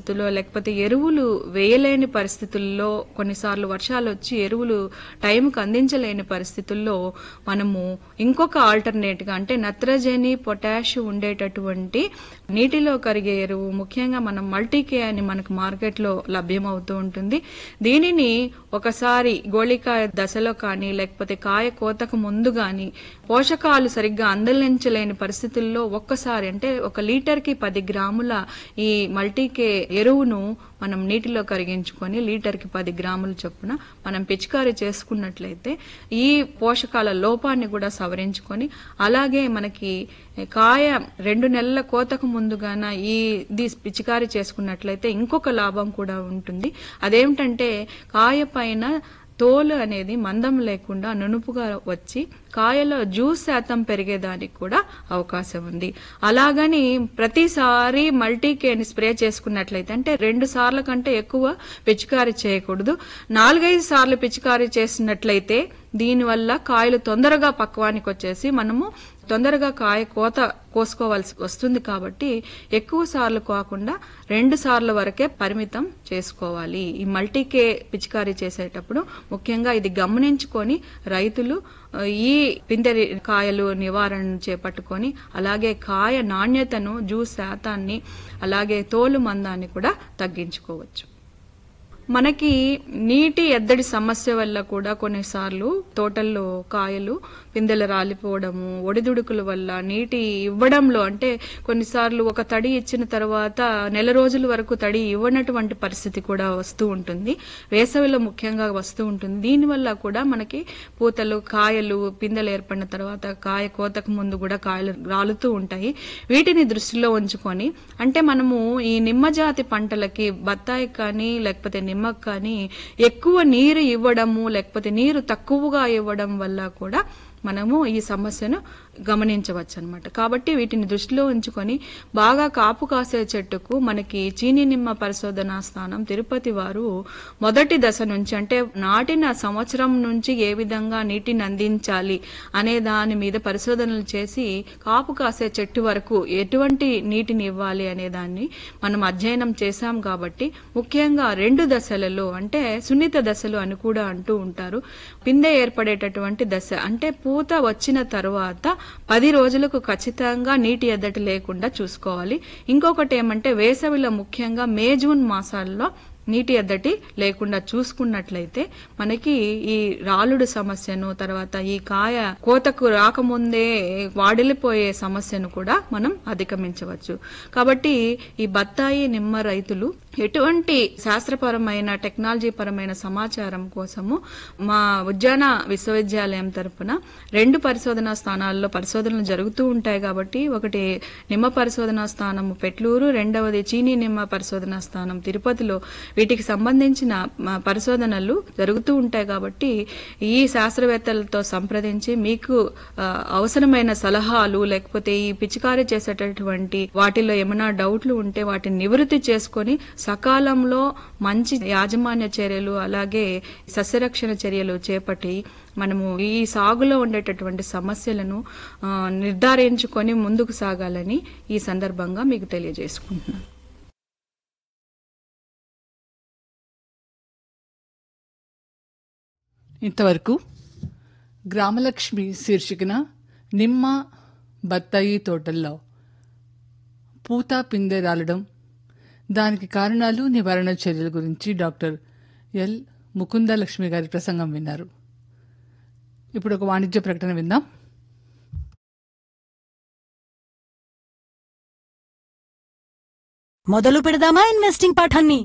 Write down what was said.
పరిస్థితుల్లో లేకపోతే ఎరువులు వేయలేని పరిస్థితుల్లో కొన్నిసార్లు వర్షాలు వచ్చి ఎరువులు టైంకి అందించలేని పరిస్థితుల్లో మనము ఇంకొక ఆల్టర్నేట్ గా అంటే నత్రజని పొటాష్ ఉండేటటువంటి నీటిలో కరిగే ఎరువు ముఖ్యంగా మనం మల్టీకే అని మనకు మార్కెట్లో లభ్యమవుతూ ఉంటుంది దీనిని ఒకసారి గోళికాయ దశలో కానీ లేకపోతే కాయ కోతకు ముందు కానీ పోషకాలు సరిగ్గా అందలించలేని పరిస్థితుల్లో ఒక్కసారి అంటే ఒక లీటర్ కి పది గ్రాముల ఈ మల్టీకే ఎరువును మనం నీటిలో కరిగించుకొని లీటర్ కి పది గ్రాముల చొప్పున మనం పిచికారీ చేసుకున్నట్లయితే ఈ పోషకాల లోపాన్ని కూడా సవరించుకొని అలాగే మనకి కాయ రెండు నెలల కోతకు ముందుగాన ఈ ఇది పిచికారీ చేసుకున్నట్లయితే ఇంకొక లాభం కూడా ఉంటుంది అదేమిటంటే కాయ పైన తోలు అనేది మందం లేకుండా నునుపుగా వచ్చి కాయలో జ్యూస్ శాతం పెరిగేదానికి కూడా అవకాశం ఉంది అలాగని ప్రతిసారి మల్టీకేని స్ప్రే చేసుకున్నట్లయితే అంటే రెండు సార్ల కంటే ఎక్కువ పిచికారీ చేయకూడదు నాలుగైదు సార్లు పిచికారీ చేసినట్లయితే దీనివల్ల కాయలు తొందరగా పక్వానికి వచ్చేసి మనము తొందరగా కాయ కోత కోసుకోవాల్సి వస్తుంది కాబట్టి ఎక్కువ సార్లు కాకుండా రెండు సార్లు వరకే పరిమితం చేసుకోవాలి ఈ మల్టీకే పిచికారీ చేసేటప్పుడు ముఖ్యంగా ఇది గమనించుకొని రైతులు ఆ, ఈ పిందె కాయలు నివారణ చేపట్టుకొని అలాగే కాయ నాణ్యతను జ్యూస్ శాతాన్ని అలాగే తోలు మందాన్ని కూడా తగ్గించుకోవచ్చు మనకి నీటి ఎద్దడి సమస్య వల్ల కూడా కొన్నిసార్లు తోటల్లో కాయలు పిందెలు రాలిపోవడము ఒడిదుడుకుల వల్ల నీటి ఇవ్వడంలో అంటే కొన్నిసార్లు ఒక తడి ఇచ్చిన తర్వాత నెల రోజుల వరకు తడి ఇవ్వనటువంటి పరిస్థితి కూడా వస్తూ ఉంటుంది వేసవిలో ముఖ్యంగా వస్తూ ఉంటుంది దీనివల్ల కూడా మనకి పూతలు కాయలు పిందెలు ఏర్పడిన తర్వాత కాయ కోతకు ముందు కూడా కాయలు రాలుతూ ఉంటాయి వీటిని దృష్టిలో ఉంచుకొని అంటే మనము ఈ నిమ్మజాతి పంటలకి బత్తాయి కానీ లేకపోతే నిమ్మకు కానీ ఎక్కువ నీరు ఇవ్వడము లేకపోతే నీరు తక్కువగా ఇవ్వడం వల్ల కూడా మనము ఈ సమస్యను గమనించవచ్చు అనమాట కాబట్టి వీటిని దృష్టిలో ఉంచుకొని బాగా కాపు కాసే చెట్టుకు మనకి చీని నిమ్మ పరిశోధనా స్థానం తిరుపతి వారు మొదటి దశ నుంచి అంటే నాటిన సంవత్సరం నుంచి ఏ విధంగా నీటిని అందించాలి అనే దాని మీద పరిశోధనలు చేసి కాపు కాసే చెట్టు వరకు ఎటువంటి నీటిని ఇవ్వాలి అనే దాన్ని మనం అధ్యయనం చేశాం కాబట్టి ముఖ్యంగా రెండు దశలలో అంటే సున్నిత దశలు అని కూడా అంటూ ఉంటారు పిందె ఏర్పడేటటువంటి దశ అంటే పూత వచ్చిన తర్వాత పది రోజులకు ఖచ్చితంగా నీటి ఎద్దటి లేకుండా చూసుకోవాలి ఇంకొకటి ఏమంటే వేసవిలో ముఖ్యంగా మే జూన్ మాసాల్లో నీటి ఎద్దటి లేకుండా చూసుకున్నట్లయితే మనకి ఈ రాలుడు సమస్యను తర్వాత ఈ కాయ కోతకు రాకముందే వాడిల్లిపోయే సమస్యను కూడా మనం అధిగమించవచ్చు కాబట్టి ఈ బత్తాయి నిమ్మ రైతులు ఎటువంటి శాస్త్రపరమైన టెక్నాలజీ పరమైన సమాచారం కోసము మా ఉద్యాన విశ్వవిద్యాలయం తరపున రెండు పరిశోధనా స్థానాల్లో పరిశోధనలు జరుగుతూ ఉంటాయి కాబట్టి ఒకటి నిమ్మ పరిశోధనా స్థానం పెట్లూరు రెండవది చీనీ నిమ్మ పరిశోధనా స్థానం తిరుపతిలో వీటికి సంబంధించిన మ, పరిశోధనలు జరుగుతూ ఉంటాయి కాబట్టి ఈ శాస్త్రవేత్తలతో సంప్రదించి మీకు ఆ, అవసరమైన సలహాలు లేకపోతే ఈ పిచికారీ చేసేటటువంటి వాటిలో ఏమైనా డౌట్లు ఉంటే వాటిని నివృత్తి చేసుకొని సకాలంలో మంచి యాజమాన్య చర్యలు అలాగే సస్యరక్షణ చర్యలు చేపట్టి మనము ఈ సాగులో ఉండేటటువంటి సమస్యలను ఆ, నిర్ధారించుకొని ముందుకు సాగాలని ఈ సందర్భంగా మీకు తెలియజేసుకుంటున్నాను ఇంతవరకు గ్రామలక్ష్మి శీర్షికన నిమ్మ బత్తాయి తోటల్లో పూత పిందె రాలడం దానికి కారణాలు నివారణ చర్యల గురించి డాక్టర్ ఎల్ ముకుందలక్ష్మి గారి ప్రసంగం విన్నారు ఇప్పుడు ఒక వాణిజ్య ప్రకటన విందాం మొదలు పెడదామా ఇన్వెస్టింగ్ పాఠాన్ని